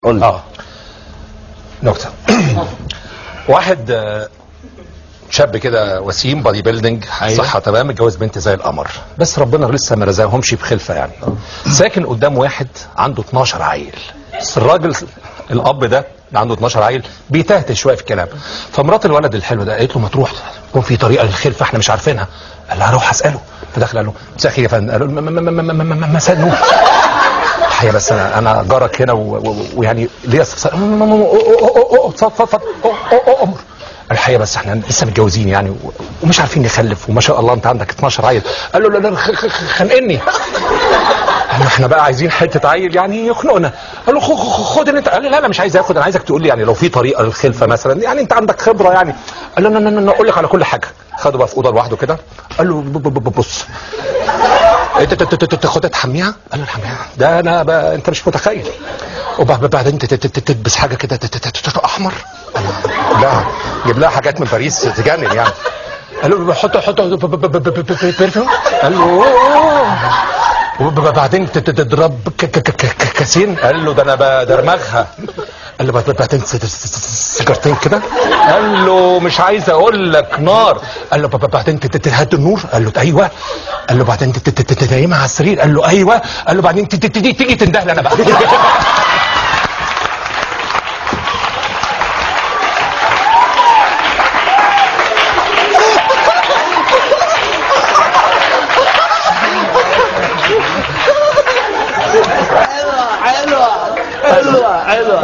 قول لي اه نكته واحد آه، شاب كده وسيم بادي بيلدينج أيوة. صحه تمام اتجوز بنت زي القمر بس ربنا لسه ما رزقهمش بخلفه يعني ساكن قدام واحد عنده 12 عيل بس الراجل الاب ده اللي عنده 12 عيل بيتهته شويه في الكلام فمرات الولد الحلو ده قالت له ما تروح يكون في طريقه للخلفه احنا مش عارفينها قال لها هروح اساله فدخل قال له مساء الخير يا فندم قال له "م- م- م- م- م- م- مساء النور الحقيقه بس انا انا جارك هنا و- و- ويعني ليا استفسار م- م- م- م- أو- أو- أو- اتفضل اتفضل أو- أو- أو- امر الحقيقه بس احنا لسه متجوزين يعني و- ومش عارفين نخلف وما شاء الله انت عندك 12 عيل قال له لا لا خ- خ- خ- خانقني قال له احنا بقى عايزين حته عيل يعني يخنقنا قال له خ- خ- خد انت قال له لا لا مش عايز اخد انا عايزك تقول لي يعني لو في طريقه للخلفه مثلا يعني انت عندك خبره يعني قال له لا لا لا اقول لك على كل حاجه خده بقى في اوضه لوحده كده قال له ب- ب- ب- بص انت ت- ت- ت- تاخدها تحميها قال له تحميها ده انا بقى انت مش متخيل وبعدين ت- ت- ت- تلبس حاجه كده ت- ت- ت- ت- احمر قال له لا جيب لها حاجات من باريس تجنن يعني قال له حط حط بيرفيوم قال له أوه. وبعدين ت- ت- تضرب ك- ك- ك- ك- كاسين قال له ده انا بدرمغها قال له بعد- بعدين س- س- س- سيجارتين كده قال له مش عايز اقول لك نار قال له ب- بعدين ت- ت- تهدي النور قال له ايوه قال له بعدين ت- ت- ت- تنيمها على السرير قال له ايوه قال له بعدين ت- ت- تيجي تيجي تندهلي انا بقى حلوه حلوه حلوه حلوه